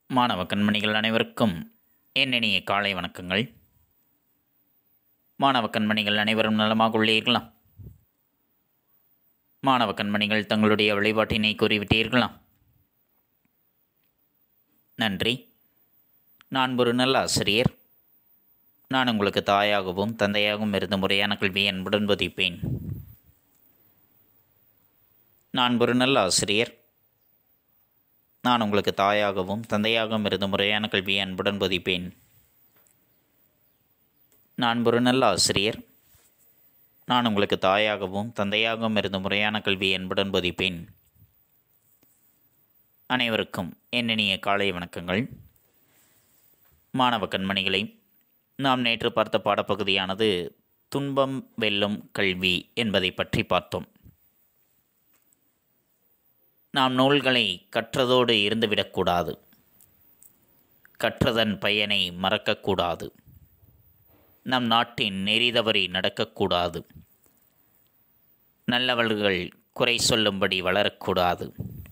மாணவ கண்மணிகள் அனைவருக்கும் என் இனிய காலை வணக்கங்கள் மாணவ கண்மணிகள் அனைவரும் நலமாக உள்ளீர்களா மாணவ கண்மணிகள் தங்களுடைய வழிபாட்டினை கூறிவிட்டீர்களா நன்றி நான் ஒரு நல்ல ஆசிரியர் நான் உங்களுக்கு தாயாகவும் தந்தையாகவும் இருந்து முறையான கல்வியை அன்புடன் போதிப்பேன் நான் ஒரு நல்ல ஆசிரியர் நான் உங்களுக்கு தாயாகவும் தந்தையாகவும் இருந்து முறையான கல்வியை அன்புடன் போதிப்பேன் நான் ஒரு நல்ல ஆசிரியர் நான் உங்களுக்கு தாயாகவும் தந்தையாகவும் இருந்து முறையான கல்வியை அன்புடன் போதிப்பேன் அனைவருக்கும் என் இனிய காலை வணக்கங்கள் மாணவ கண்மணிகளை நாம் நேற்று பார்த்த பாடப்பகுதியானது துன்பம் வெல்லும் கல்வி என்பதை பற்றி பார்த்தோம் நாம் நூல்களை கற்றதோடு இருந்துவிடக்கூடாது கற்றதன் பயனை மறக்கக்கூடாது நம் நாட்டின் நெறி தவறி நடக்கக்கூடாது நல்லவர்கள் குறை சொல்லும்படி வளரக்கூடாது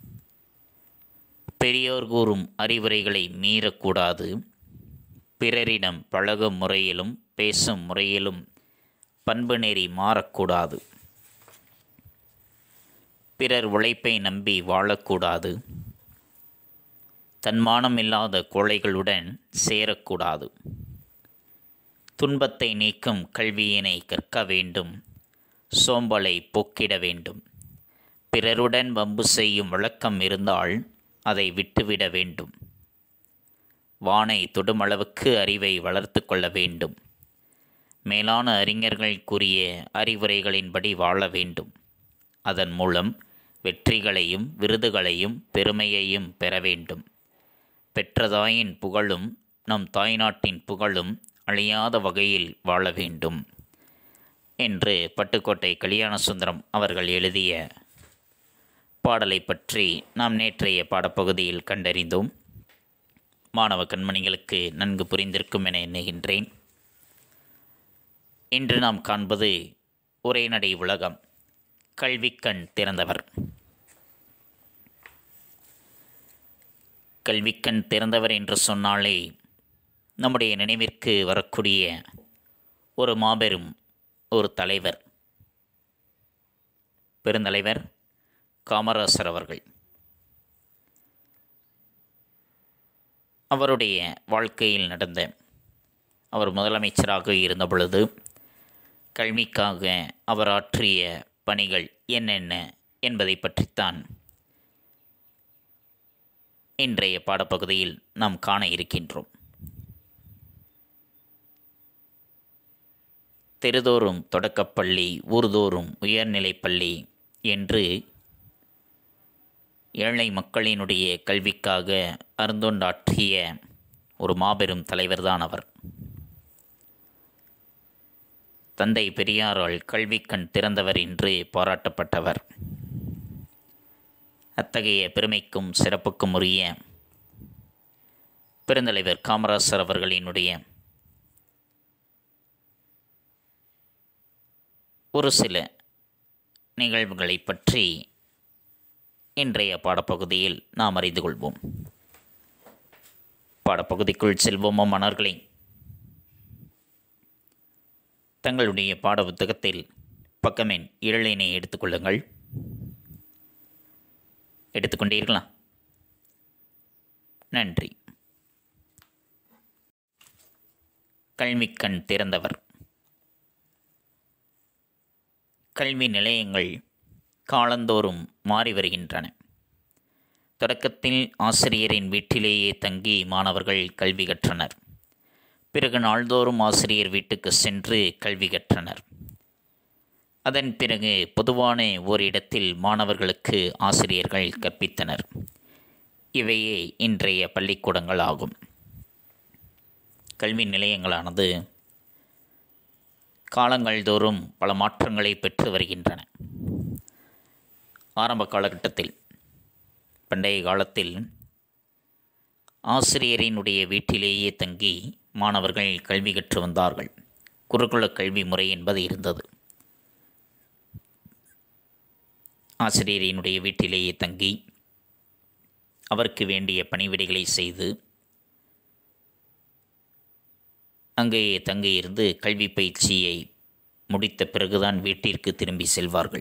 பெரியோர் கூறும் அறிவுரைகளை மீறக்கூடாது பிறரிடம் பழகும் முறையிலும் பேசும் முறையிலும் பண்பு நெறி மாறக்கூடாது பிறர் உழைப்பை நம்பி வாழக்கூடாது தன்மானம் இல்லாத கோழைகளுடன் சேரக்கூடாது துன்பத்தை நீக்கும் கல்வியினை கற்க வேண்டும் சோம்பலை போக்கிட வேண்டும் பிறருடன் வம்பு செய்யும் வழக்கம் இருந்தால் அதை விட்டுவிட வேண்டும் வானை தொடுமளவுக்கு அறிவை வளர்த்து கொள்ள வேண்டும் மேலான அறிஞர்கள் கூறிய அறிவுரைகளின்படி வாழ வேண்டும் அதன் மூலம் வெற்றிகளையும் விருதுகளையும் பெருமையையும் பெற வேண்டும் பெற்றதாயின் புகழும் நம் தாய்நாட்டின் புகழும் அழியாத வகையில் வாழ வேண்டும் என்று பட்டுக்கோட்டை கல்யாண சுந்தரம் அவர்கள் எழுதிய பாடலை பற்றி நாம் நேற்றைய பாடப்பகுதியில் கண்டறிந்தோம் மாணவ கண்மணிகளுக்கு நன்கு புரிந்திருக்கும் என எண்ணுகின்றேன் இன்று நாம் காண்பது உரைநடை உலகம் கல்விக்கண் திறந்தவர் கல்விக்கண் திறந்தவர் என்று சொன்னாலே நம்முடைய நினைவிற்கு வரக்கூடிய ஒரு மாபெரும் ஒரு தலைவர் பெருந்தலைவர் காமராசர் அவர்கள் அவருடைய வாழ்க்கையில் நடந்த அவர் முதலமைச்சராக இருந்த பொழுது கல்விக்காக அவர் ஆற்றிய பணிகள் என்னென்ன என்பதை பற்றித்தான் இன்றைய பாடப்பகுதியில் நாம் காண இருக்கின்றோம் தெருதோறும் தொடக்கப்பள்ளி ஊர்தோறும் உயர்நிலைப்பள்ளி என்று ஏழை மக்களினுடைய கல்விக்காக அருந்தொண்டாற்றிய ஒரு மாபெரும் தலைவர்தான் அவர் தந்தை பெரியாரால் கல்விக்கண் திறந்தவர் என்று பாராட்டப்பட்டவர் அத்தகைய பெருமைக்கும் சிறப்புக்கும் உரிய பெருந்தலைவர் காமராசர் அவர்களினுடைய ஒரு சில நிகழ்வுகளை பற்றி இன்றைய பாடப்பகுதியில் நாம் அறிந்து கொள்வோம் பாடப்பகுதிக்குள் செல்வோமோ மணர்களே தங்களுடைய பாட புத்தகத்தில் பக்கமென் இரளினை எடுத்துக்கொள்ளுங்கள் எடுத்துக்கொண்டீர்களா நன்றி கல்விக்கண் திறந்தவர் கல்வி நிலையங்கள் காலந்தோறும் மாறி வருகின்றன தொடக்கத்தில் ஆசிரியரின் வீட்டிலேயே தங்கி மாணவர்கள் கல்வி கற்றனர் பிறகு நாள்தோறும் ஆசிரியர் வீட்டுக்கு சென்று கல்வி கற்றனர் அதன் பிறகு பொதுவான ஓரிடத்தில் மாணவர்களுக்கு ஆசிரியர்கள் கற்பித்தனர் இவையே இன்றைய பள்ளிக்கூடங்கள் ஆகும் கல்வி நிலையங்களானது காலங்கள் தோறும் பல மாற்றங்களை பெற்று வருகின்றன ஆரம்ப காலகட்டத்தில் பண்டைய காலத்தில் ஆசிரியரினுடைய வீட்டிலேயே தங்கி மாணவர்கள் கல்வி கற்று வந்தார்கள் குருகுல கல்வி முறை என்பது இருந்தது ஆசிரியரினுடைய வீட்டிலேயே தங்கி அவருக்கு வேண்டிய பணிவிடைகளை செய்து அங்கேயே தங்கியிருந்து கல்வி பயிற்சியை முடித்த பிறகுதான் வீட்டிற்கு திரும்பி செல்வார்கள்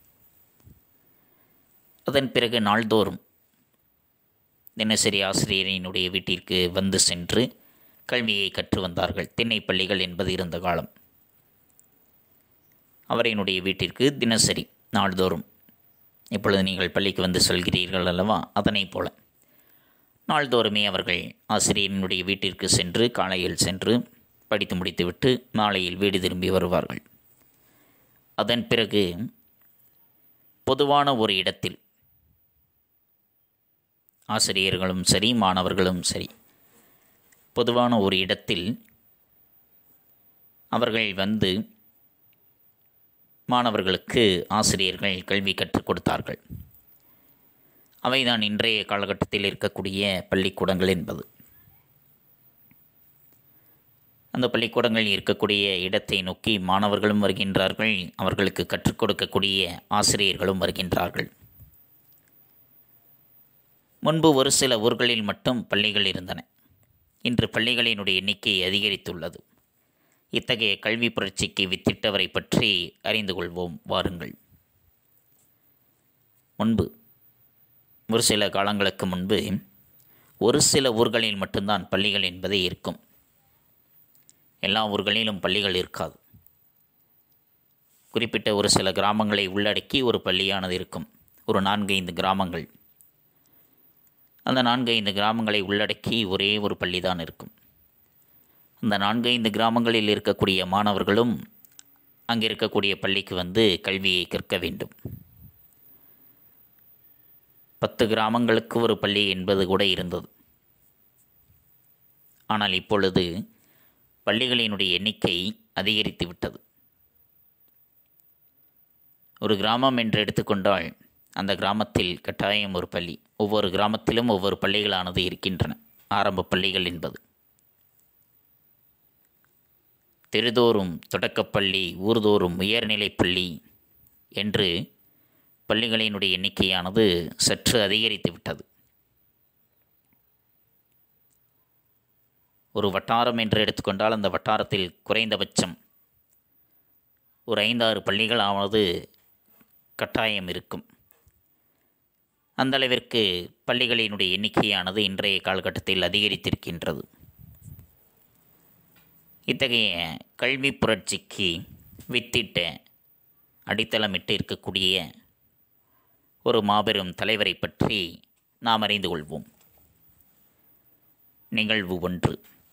அதன் பிறகு நாள்தோறும் தினசரி ஆசிரியரினுடைய வீட்டிற்கு வந்து சென்று கல்வியை கற்று வந்தார்கள் திண்ணை பள்ளிகள் என்பது இருந்த காலம் அவரினுடைய வீட்டிற்கு தினசரி நாள்தோறும் இப்பொழுது நீங்கள் பள்ளிக்கு வந்து சொல்கிறீர்கள் அல்லவா அதனைப் போல நாள்தோறுமே அவர்கள் ஆசிரியரினுடைய வீட்டிற்கு சென்று காலையில் சென்று படித்து முடித்துவிட்டு மாலையில் வீடு திரும்பி வருவார்கள் அதன் பிறகு பொதுவான ஒரு இடத்தில் ஆசிரியர்களும் சரி மாணவர்களும் சரி பொதுவான ஒரு இடத்தில் அவர்கள் வந்து மாணவர்களுக்கு ஆசிரியர்கள் கல்வி கற்றுக் கொடுத்தார்கள் அவைதான் இன்றைய காலகட்டத்தில் இருக்கக்கூடிய பள்ளிக்கூடங்கள் என்பது அந்த பள்ளிக்கூடங்கள் இருக்கக்கூடிய இடத்தை நோக்கி மாணவர்களும் வருகின்றார்கள் அவர்களுக்கு கற்றுக் கொடுக்கக்கூடிய ஆசிரியர்களும் வருகின்றார்கள் முன்பு ஒரு சில ஊர்களில் மட்டும் பள்ளிகள் இருந்தன இன்று பள்ளிகளினுடைய எண்ணிக்கை அதிகரித்துள்ளது இத்தகைய கல்வி புரட்சிக்கு வித்திட்டவரை பற்றி அறிந்து கொள்வோம் வாருங்கள் முன்பு ஒரு சில காலங்களுக்கு முன்பு ஒரு சில ஊர்களில் மட்டும்தான் பள்ளிகள் என்பதே இருக்கும் எல்லா ஊர்களிலும் பள்ளிகள் இருக்காது குறிப்பிட்ட ஒரு சில கிராமங்களை உள்ளடக்கி ஒரு பள்ளியானது இருக்கும் ஒரு நான்கு ஐந்து கிராமங்கள் அந்த நான்கு ஐந்து கிராமங்களை உள்ளடக்கி ஒரே ஒரு பள்ளி தான் இருக்கும் அந்த நான்கு ஐந்து கிராமங்களில் இருக்கக்கூடிய மாணவர்களும் அங்கே இருக்கக்கூடிய பள்ளிக்கு வந்து கல்வியை கற்க வேண்டும் பத்து கிராமங்களுக்கு ஒரு பள்ளி என்பது கூட இருந்தது ஆனால் இப்பொழுது பள்ளிகளினுடைய எண்ணிக்கை அதிகரித்து விட்டது ஒரு கிராமம் என்று எடுத்துக்கொண்டால் அந்த கிராமத்தில் கட்டாயம் ஒரு பள்ளி ஒவ்வொரு கிராமத்திலும் ஒவ்வொரு பள்ளிகளானது இருக்கின்றன ஆரம்ப பள்ளிகள் என்பது தெருதோறும் தொடக்கப்பள்ளி ஊர்தோறும் உயர்நிலைப் பள்ளி என்று பள்ளிகளினுடைய எண்ணிக்கையானது சற்று அதிகரித்து விட்டது ஒரு வட்டாரம் என்று எடுத்துக்கொண்டால் அந்த வட்டாரத்தில் குறைந்தபட்சம் ஒரு ஐந்தாறு பள்ளிகளாவது கட்டாயம் இருக்கும் அந்த அளவிற்கு பள்ளிகளினுடைய எண்ணிக்கையானது இன்றைய காலகட்டத்தில் அதிகரித்திருக்கின்றது இத்தகைய கல்வி புரட்சிக்கு வித்திட்ட அடித்தளமிட்டு இருக்கக்கூடிய ஒரு மாபெரும் தலைவரை பற்றி நாம் அறிந்து கொள்வோம் நிகழ்வு ஒன்று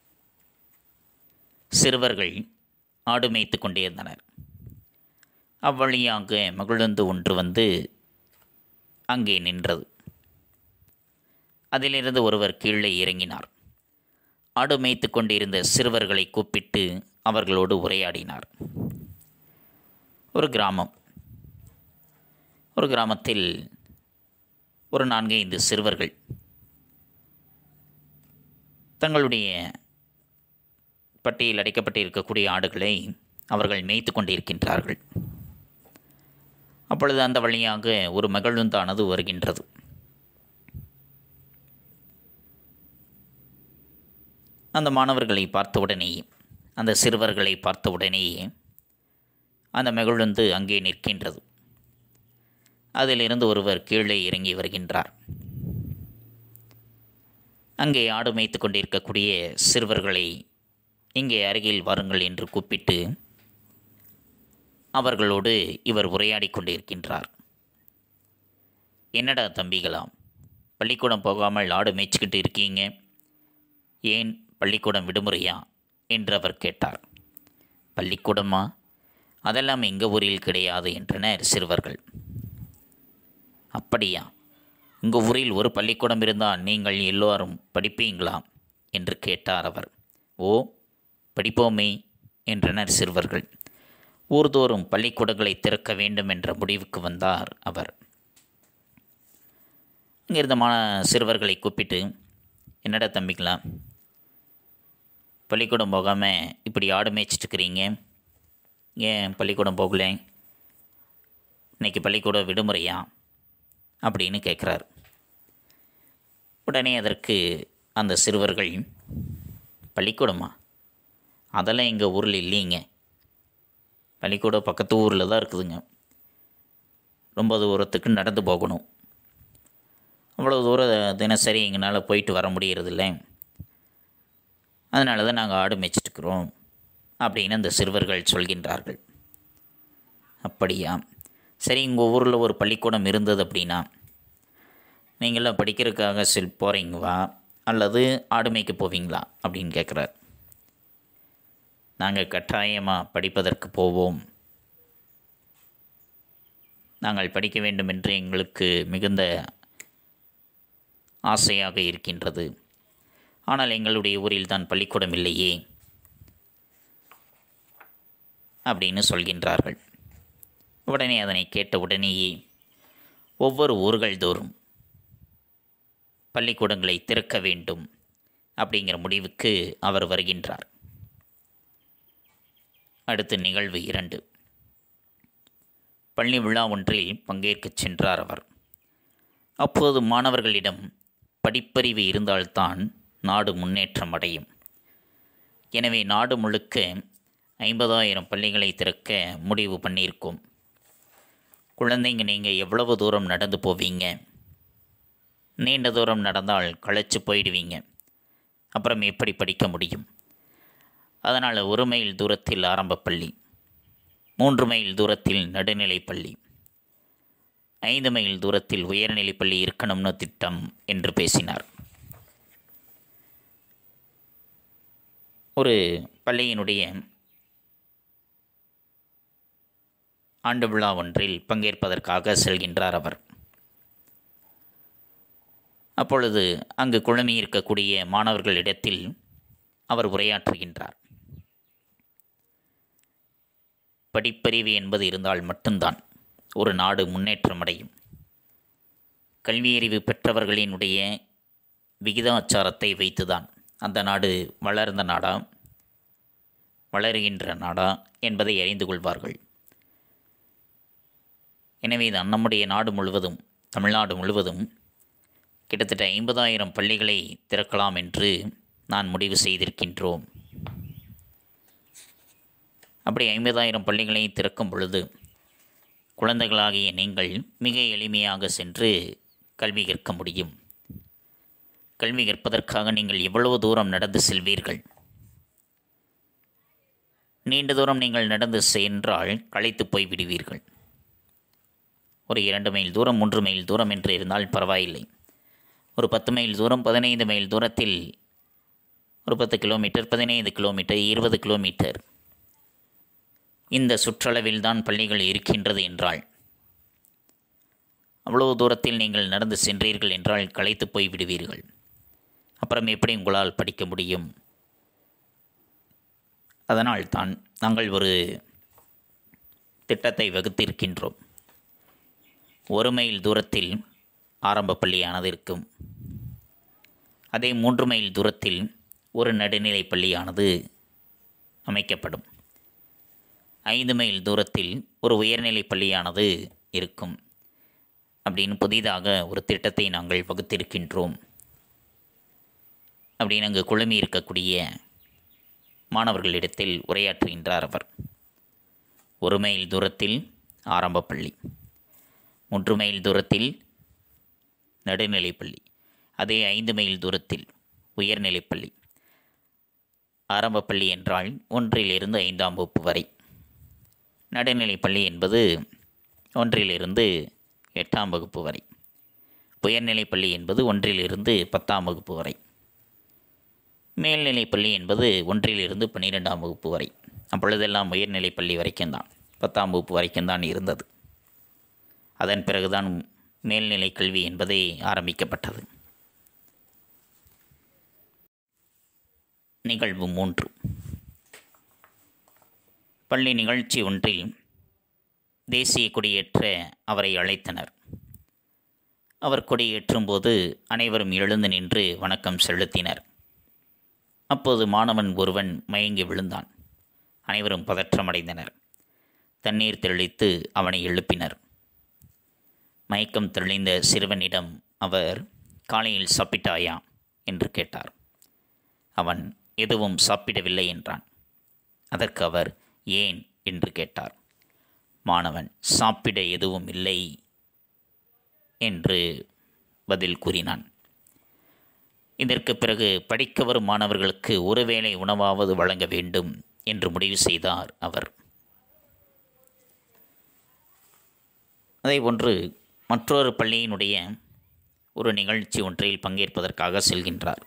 சிறுவர்கள் ஆடு மேய்த்து கொண்டிருந்தனர் அவ்வழியாக மகிழ்ந்து ஒன்று வந்து அங்கே நின்றது அதிலிருந்து ஒருவர் கீழே இறங்கினார் ஆடு மேய்த்து கொண்டிருந்த சிறுவர்களை கூப்பிட்டு அவர்களோடு உரையாடினார் ஒரு கிராமம் ஒரு கிராமத்தில் ஒரு நான்கு ஐந்து சிறுவர்கள் தங்களுடைய பட்டியில் அடைக்கப்பட்டிருக்கக்கூடிய ஆடுகளை அவர்கள் மேய்த்து கொண்டிருக்கின்றார்கள் அப்பொழுது அந்த வழியாக ஒரு மகிழுந்தானது வருகின்றது அந்த மாணவர்களை பார்த்தவுடனேயே அந்த சிறுவர்களை பார்த்தவுடனேயே அந்த மகிழுந்து அங்கே நிற்கின்றது அதிலிருந்து ஒருவர் கீழே இறங்கி வருகின்றார் அங்கே ஆடு மேய்த்து கொண்டிருக்கக்கூடிய சிறுவர்களை இங்கே அருகில் வாருங்கள் என்று கூப்பிட்டு அவர்களோடு இவர் உரையாடி கொண்டிருக்கின்றார் என்னடா தம்பிகளாம் பள்ளிக்கூடம் போகாமல் ஆடு மேய்ச்சிக்கிட்டு இருக்கீங்க ஏன் பள்ளிக்கூடம் விடுமுறையா என்று அவர் கேட்டார் பள்ளிக்கூடமா அதெல்லாம் எங்கள் ஊரில் கிடையாது என்றனர் சிறுவர்கள் அப்படியா உங்கள் ஊரில் ஒரு பள்ளிக்கூடம் இருந்தால் நீங்கள் எல்லோரும் படிப்பீங்களா என்று கேட்டார் அவர் ஓ படிப்போமே என்றனர் சிறுவர்கள் ஊர்தோறும் பள்ளிக்கூடங்களை திறக்க வேண்டும் என்ற முடிவுக்கு வந்தார் அவர் அங்கிருந்த மா சிறுவர்களை கூப்பிட்டு என்னடா தம்பிங்களா பள்ளிக்கூடம் போகாமல் இப்படி ஆடு மேய்ச்சிட்ருக்கிறீங்க ஏன் பள்ளிக்கூடம் போகல இன்னைக்கு பள்ளிக்கூடம் விடுமுறையா அப்படின்னு கேட்குறாரு உடனே அதற்கு அந்த சிறுவர்கள் பள்ளிக்கூடமா அதெல்லாம் எங்கள் ஊரில் இல்லைங்க பள்ளிக்கூடம் பக்கத்து ஊரில் தான் இருக்குதுங்க ரொம்ப தூரத்துக்கு நடந்து போகணும் அவ்வளோ தூரம் தினசரி எங்களால் போயிட்டு வர முடியறதில்ல அதனால தான் நாங்கள் ஆடு மேய்ச்சிட்டுக்கிறோம் அப்படின்னு அந்த சிறுவர்கள் சொல்கின்றார்கள் அப்படியா சரி உங்கள் ஊரில் ஒரு பள்ளிக்கூடம் இருந்தது அப்படின்னா நீங்களாம் படிக்கிறதுக்காக செல் போகிறீங்களா அல்லது ஆடு மேய்க்க போவீங்களா அப்படின்னு கேட்குறார் நாங்கள் கட்டாயமாக படிப்பதற்கு போவோம் நாங்கள் படிக்க வேண்டும் என்று எங்களுக்கு மிகுந்த ஆசையாக இருக்கின்றது ஆனால் எங்களுடைய ஊரில் தான் பள்ளிக்கூடம் இல்லையே அப்படின்னு சொல்கின்றார்கள் உடனே அதனை கேட்ட உடனேயே ஒவ்வொரு ஊர்கள் தோறும் பள்ளிக்கூடங்களை திறக்க வேண்டும் அப்படிங்கிற முடிவுக்கு அவர் வருகின்றார் அடுத்து நிகழ்வு இரண்டு பள்ளி விழா ஒன்றில் பங்கேற்கச் சென்றார் அவர் அப்போது மாணவர்களிடம் படிப்பறிவு இருந்தால்தான் நாடு முன்னேற்றம் அடையும் எனவே நாடு முழுக்க ஐம்பதாயிரம் பள்ளிகளை திறக்க முடிவு பண்ணியிருக்கோம் குழந்தைங்க நீங்கள் எவ்வளவு தூரம் நடந்து போவீங்க நீண்ட தூரம் நடந்தால் களைச்சு போயிடுவீங்க அப்புறம் எப்படி படிக்க முடியும் அதனால் ஒரு மைல் தூரத்தில் ஆரம்ப பள்ளி மூன்று மைல் தூரத்தில் நடுநிலைப் பள்ளி ஐந்து மைல் தூரத்தில் உயர்நிலைப் பள்ளி இருக்கணும்னு திட்டம் என்று பேசினார் ஒரு பள்ளியினுடைய ஆண்டு விழா ஒன்றில் பங்கேற்பதற்காக செல்கின்றார் அவர் அப்பொழுது அங்கு குழுமி இருக்கக்கூடிய மாணவர்களிடத்தில் அவர் உரையாற்றுகின்றார் படிப்பறிவு என்பது இருந்தால் மட்டும்தான் ஒரு நாடு முன்னேற்றம் அடையும் கல்வியறிவு பெற்றவர்களினுடைய விகிதாச்சாரத்தை வைத்துதான் அந்த நாடு வளர்ந்த நாடா வளருகின்ற நாடா என்பதை அறிந்து கொள்வார்கள் எனவே தான் நம்முடைய நாடு முழுவதும் தமிழ்நாடு முழுவதும் கிட்டத்தட்ட ஐம்பதாயிரம் பள்ளிகளை திறக்கலாம் என்று நான் முடிவு செய்திருக்கின்றோம் அப்படி ஐம்பதாயிரம் பள்ளிகளை திறக்கும் பொழுது குழந்தைகளாகிய நீங்கள் மிக எளிமையாக சென்று கல்வி கற்க முடியும் கல்வி கற்பதற்காக நீங்கள் எவ்வளவு தூரம் நடந்து செல்வீர்கள் நீண்ட தூரம் நீங்கள் நடந்து சென்றால் களைத்து போய் விடுவீர்கள் ஒரு இரண்டு மைல் தூரம் மூன்று மைல் தூரம் என்று இருந்தால் பரவாயில்லை ஒரு பத்து மைல் தூரம் பதினைந்து மைல் தூரத்தில் ஒரு பத்து கிலோமீட்டர் பதினைந்து கிலோமீட்டர் இருபது கிலோமீட்டர் இந்த சுற்றளவில் தான் பள்ளிகள் இருக்கின்றது என்றால் அவ்வளவு தூரத்தில் நீங்கள் நடந்து சென்றீர்கள் என்றால் களைத்து போய் விடுவீர்கள் அப்புறம் எப்படி உங்களால் படிக்க முடியும் அதனால் தான் நாங்கள் ஒரு திட்டத்தை வகுத்திருக்கின்றோம் ஒரு மைல் தூரத்தில் ஆரம்ப பள்ளியானது இருக்கும் அதே மூன்று மைல் தூரத்தில் ஒரு நடுநிலை பள்ளியானது அமைக்கப்படும் ஐந்து மைல் தூரத்தில் ஒரு உயர்நிலை பள்ளியானது இருக்கும் அப்படின்னு புதிதாக ஒரு திட்டத்தை நாங்கள் வகுத்திருக்கின்றோம் அப்படின்னு அங்கு குழுமி இருக்கக்கூடிய மாணவர்களிடத்தில் உரையாற்றுகின்றார் அவர் ஒரு மைல் தூரத்தில் ஆரம்ப பள்ளி மூன்று மைல் தூரத்தில் நடுநிலைப்பள்ளி அதே ஐந்து மைல் தூரத்தில் உயர்நிலைப்பள்ளி ஆரம்ப பள்ளி என்றால் ஒன்றிலிருந்து ஐந்தாம் வகுப்பு வரை நடுநிலைப்பள்ளி என்பது ஒன்றிலிருந்து எட்டாம் வகுப்பு வரை உயர்நிலைப்பள்ளி என்பது ஒன்றிலிருந்து பத்தாம் வகுப்பு வரை மேல்நிலைப்பள்ளி என்பது ஒன்றிலிருந்து பன்னிரெண்டாம் வகுப்பு வரை அப்பொழுதெல்லாம் உயர்நிலைப்பள்ளி வரைக்கும் தான் பத்தாம் வகுப்பு வரைக்கும் தான் இருந்தது அதன் பிறகுதான் மேல்நிலை கல்வி என்பதே ஆரம்பிக்கப்பட்டது நிகழ்வு மூன்று பள்ளி நிகழ்ச்சி ஒன்றில் தேசிய கொடியேற்ற அவரை அழைத்தனர் அவர் கொடியேற்றும் போது அனைவரும் எழுந்து நின்று வணக்கம் செலுத்தினர் அப்போது மாணவன் ஒருவன் மயங்கி விழுந்தான் அனைவரும் பதற்றமடைந்தனர் தண்ணீர் தெளித்து அவனை எழுப்பினர் மயக்கம் தெளிந்த சிறுவனிடம் அவர் காலையில் சாப்பிட்டாயா என்று கேட்டார் அவன் எதுவும் சாப்பிடவில்லை என்றான் அதற்கு அவர் ஏன் என்று கேட்டார் மாணவன் சாப்பிட எதுவும் இல்லை என்று பதில் கூறினான் இதற்கு பிறகு படிக்க வரும் மாணவர்களுக்கு ஒருவேளை உணவாவது வழங்க வேண்டும் என்று முடிவு செய்தார் அவர் அதேபோன்று மற்றொரு பள்ளியினுடைய ஒரு நிகழ்ச்சி ஒன்றில் பங்கேற்பதற்காக செல்கின்றார்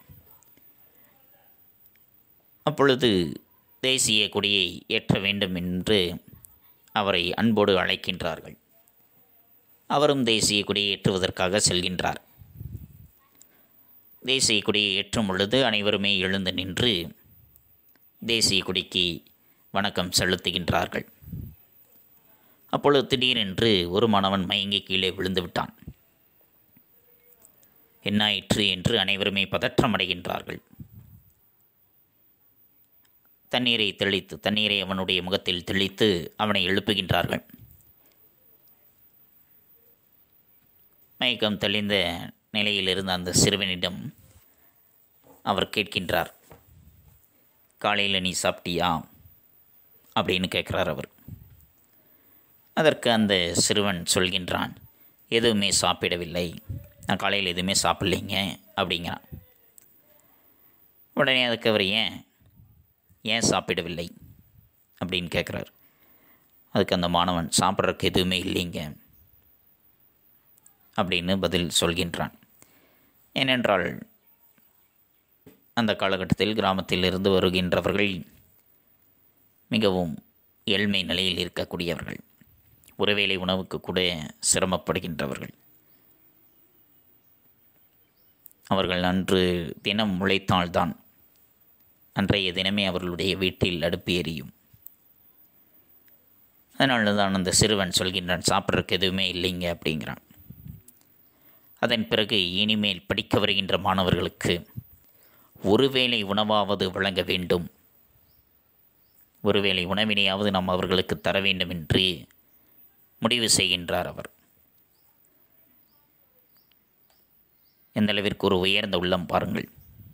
அப்பொழுது தேசிய கொடியை ஏற்ற வேண்டும் என்று அவரை அன்போடு அழைக்கின்றார்கள் அவரும் தேசிய கொடியை ஏற்றுவதற்காக செல்கின்றார் தேசிய கொடியை ஏற்றும் பொழுது அனைவருமே எழுந்து நின்று தேசிய கொடிக்கு வணக்கம் செலுத்துகின்றார்கள் அப்பொழுது திடீரென்று ஒரு மாணவன் மயங்கி கீழே விழுந்து விட்டான் என்னாயிற்று என்று அனைவருமே பதற்றமடைகின்றார்கள் தண்ணீரை தெளித்து தண்ணீரை அவனுடைய முகத்தில் தெளித்து அவனை எழுப்புகின்றார்கள் மயக்கம் தெளிந்த நிலையில் இருந்த அந்த சிறுவனிடம் அவர் கேட்கின்றார் காலையில் நீ சாப்பிட்டியா அப்படின்னு கேட்குறார் அவர் அதற்கு அந்த சிறுவன் சொல்கின்றான் எதுவுமே சாப்பிடவில்லை நான் காலையில் எதுவுமே சாப்பிட்லைங்க அப்படிங்கிறான் உடனே அதுக்கு அவர் ஏன் ஏன் சாப்பிடவில்லை அப்படின்னு கேட்குறாரு அதுக்கு அந்த மாணவன் சாப்பிட்றதுக்கு எதுவுமே இல்லைங்க அப்படின்னு பதில் சொல்கின்றான் ஏனென்றால் அந்த காலகட்டத்தில் கிராமத்தில் இருந்து வருகின்றவர்கள் மிகவும் ஏழ்மை நிலையில் இருக்கக்கூடியவர்கள் ஒருவேளை உணவுக்கு கூட சிரமப்படுகின்றவர்கள் அவர்கள் அன்று தினம் உழைத்தால்தான் அன்றைய தினமே அவர்களுடைய வீட்டில் அடுப்பு எரியும் அதனால தான் அந்த சிறுவன் சொல்கின்றான் சாப்பிட்றதுக்கு எதுவுமே இல்லைங்க அப்படிங்கிறான் அதன் பிறகு இனிமேல் படிக்க வருகின்ற மாணவர்களுக்கு ஒருவேளை உணவாவது வழங்க வேண்டும் ஒருவேளை உணவினையாவது நாம் அவர்களுக்கு தர வேண்டும் என்று முடிவு செய்கின்றார் அவர் எந்த அளவிற்கு ஒரு உயர்ந்த உள்ளம் பாருங்கள்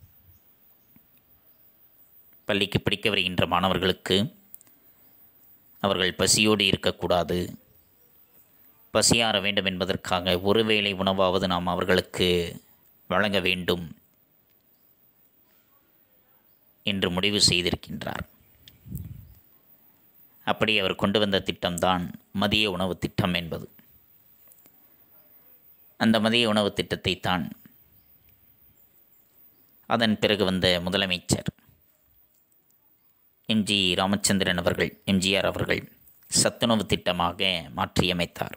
பள்ளிக்கு படிக்க வருகின்ற மாணவர்களுக்கு அவர்கள் பசியோடு இருக்கக்கூடாது பசியாற வேண்டும் என்பதற்காக ஒருவேளை உணவாவது நாம் அவர்களுக்கு வழங்க வேண்டும் என்று முடிவு செய்திருக்கின்றார் அப்படி அவர் கொண்டு வந்த திட்டம்தான் மதிய உணவு திட்டம் என்பது அந்த மதிய உணவு திட்டத்தை தான் அதன் பிறகு வந்த முதலமைச்சர் எம்ஜி ராமச்சந்திரன் அவர்கள் எம்ஜிஆர் அவர்கள் சத்துணவு திட்டமாக மாற்றியமைத்தார்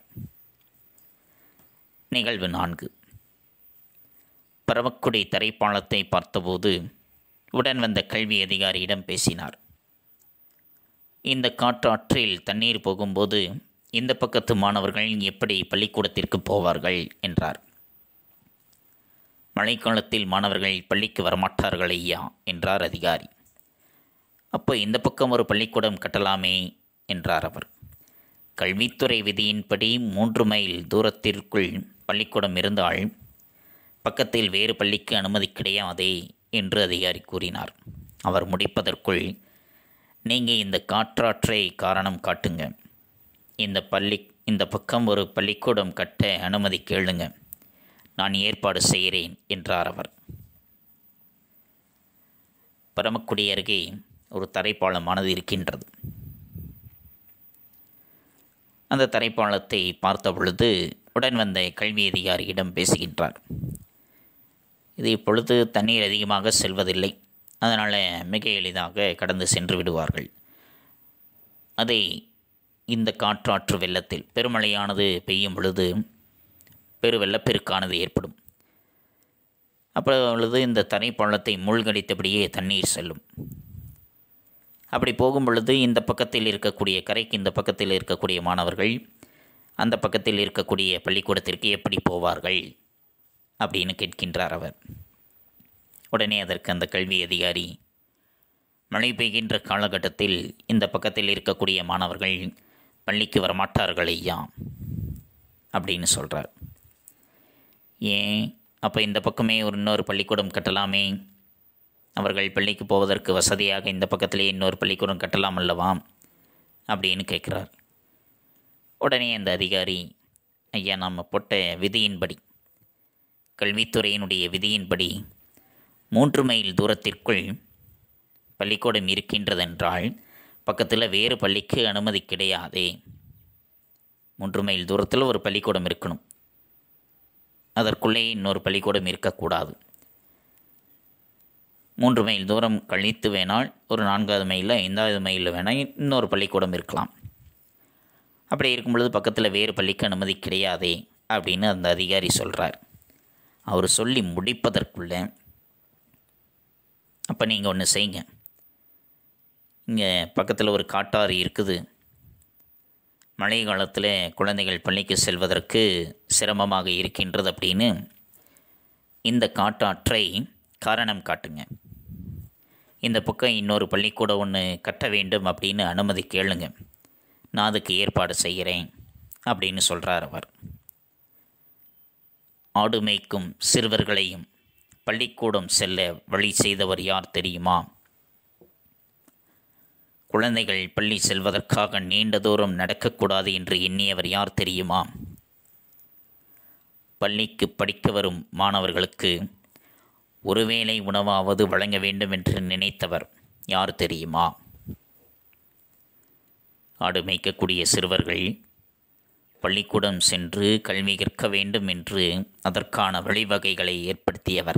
நிகழ்வு நான்கு பரவக்குடி தரைப்பாலத்தை பார்த்தபோது உடன் வந்த கல்வி அதிகாரியிடம் பேசினார் இந்த காற்றாற்றில் தண்ணீர் போகும்போது இந்த பக்கத்து மாணவர்கள் எப்படி பள்ளிக்கூடத்திற்கு போவார்கள் என்றார் மழைக்காலத்தில் மாணவர்கள் பள்ளிக்கு வரமாட்டார்கள் ஐயா என்றார் அதிகாரி அப்போ இந்த பக்கம் ஒரு பள்ளிக்கூடம் கட்டலாமே என்றார் அவர் கல்வித்துறை விதியின்படி மூன்று மைல் தூரத்திற்குள் பள்ளிக்கூடம் இருந்தால் பக்கத்தில் வேறு பள்ளிக்கு அனுமதி கிடையாதே என்று அதிகாரி கூறினார் அவர் முடிப்பதற்குள் நீங்கள் இந்த காற்றாற்றை காரணம் காட்டுங்க இந்த பள்ளி இந்த பக்கம் ஒரு பள்ளிக்கூடம் கட்ட அனுமதி கேளுங்க நான் ஏற்பாடு செய்கிறேன் என்றார் அவர் பரமக்குடி அருகே ஒரு தரைப்பாலமானது இருக்கின்றது அந்த தரைப்பாலத்தை பார்த்த பொழுது உடன் வந்த கல்வி அதிகாரியிடம் பேசுகின்றார் இது இப்பொழுது தண்ணீர் அதிகமாக செல்வதில்லை அதனால் மிக எளிதாக கடந்து சென்று விடுவார்கள் அதை இந்த காற்றாற்று வெள்ளத்தில் பெருமழையானது பெய்யும் பொழுது பெரு வெள்ளப்பெருக்கானது ஏற்படும் அப்பொழுது இந்த தரைப்பாலத்தை மூழ்கடித்தபடியே தண்ணீர் செல்லும் அப்படி போகும் பொழுது இந்த பக்கத்தில் இருக்கக்கூடிய கரைக்கு இந்த பக்கத்தில் இருக்கக்கூடிய மாணவர்கள் அந்த பக்கத்தில் இருக்கக்கூடிய பள்ளிக்கூடத்திற்கு எப்படி போவார்கள் அப்படின்னு கேட்கின்றார் அவர் உடனே அதற்கு அந்த கல்வி அதிகாரி மழை பெய்கின்ற காலகட்டத்தில் இந்த பக்கத்தில் இருக்கக்கூடிய மாணவர்கள் பள்ளிக்கு வரமாட்டார்கள் ஐயா அப்படின்னு சொல்கிறார் ஏன் அப்போ இந்த பக்கமே ஒரு இன்னொரு பள்ளிக்கூடம் கட்டலாமே அவர்கள் பள்ளிக்கு போவதற்கு வசதியாக இந்த பக்கத்திலே இன்னொரு பள்ளிக்கூடம் கட்டலாம் அல்லவா அப்படின்னு கேட்குறார் உடனே அந்த அதிகாரி ஐயா நாம் போட்ட விதியின்படி கல்வித்துறையினுடைய விதியின்படி மூன்று மைல் தூரத்திற்குள் பள்ளிக்கூடம் இருக்கின்றதென்றால் பக்கத்தில் வேறு பள்ளிக்கு அனுமதி கிடையாதே மூன்று மைல் தூரத்தில் ஒரு பள்ளிக்கூடம் இருக்கணும் அதற்குள்ளே இன்னொரு பள்ளிக்கூடம் இருக்கக்கூடாது மூன்று மைல் தூரம் கழித்து வேணால் ஒரு நான்காவது மைலில் ஐந்தாவது மைலில் வேணால் இன்னொரு பள்ளிக்கூடம் இருக்கலாம் அப்படி இருக்கும் பொழுது பக்கத்தில் வேறு பள்ளிக்கு அனுமதி கிடையாதே அப்படின்னு அந்த அதிகாரி சொல்கிறார் அவர் சொல்லி முடிப்பதற்குள்ள அப்போ நீங்கள் ஒன்று செய்யுங்க இங்கே பக்கத்தில் ஒரு காட்டாறு இருக்குது மழை காலத்தில் குழந்தைகள் பள்ளிக்கு செல்வதற்கு சிரமமாக இருக்கின்றது அப்படின்னு இந்த காட்டாற்றை காரணம் காட்டுங்க இந்த பக்கம் இன்னொரு பள்ளிக்கூடம் ஒன்று கட்ட வேண்டும் அப்படின்னு அனுமதி கேளுங்க நான் அதுக்கு ஏற்பாடு செய்கிறேன் அப்படின்னு சொல்கிறார் அவர் ஆடு மேய்க்கும் சிறுவர்களையும் பள்ளிக்கூடம் செல்ல வழி செய்தவர் யார் தெரியுமா குழந்தைகள் பள்ளி செல்வதற்காக நீண்ட தூரம் நடக்கக்கூடாது என்று எண்ணியவர் யார் தெரியுமா பள்ளிக்கு படிக்க வரும் மாணவர்களுக்கு ஒருவேளை உணவாவது வழங்க வேண்டும் என்று நினைத்தவர் யார் தெரியுமா ஆடு மேய்க்கக்கூடிய சிறுவர்கள் பள்ளிக்கூடம் சென்று கல்வி கற்க வேண்டும் என்று அதற்கான வழிவகைகளை ஏற்படுத்தியவர்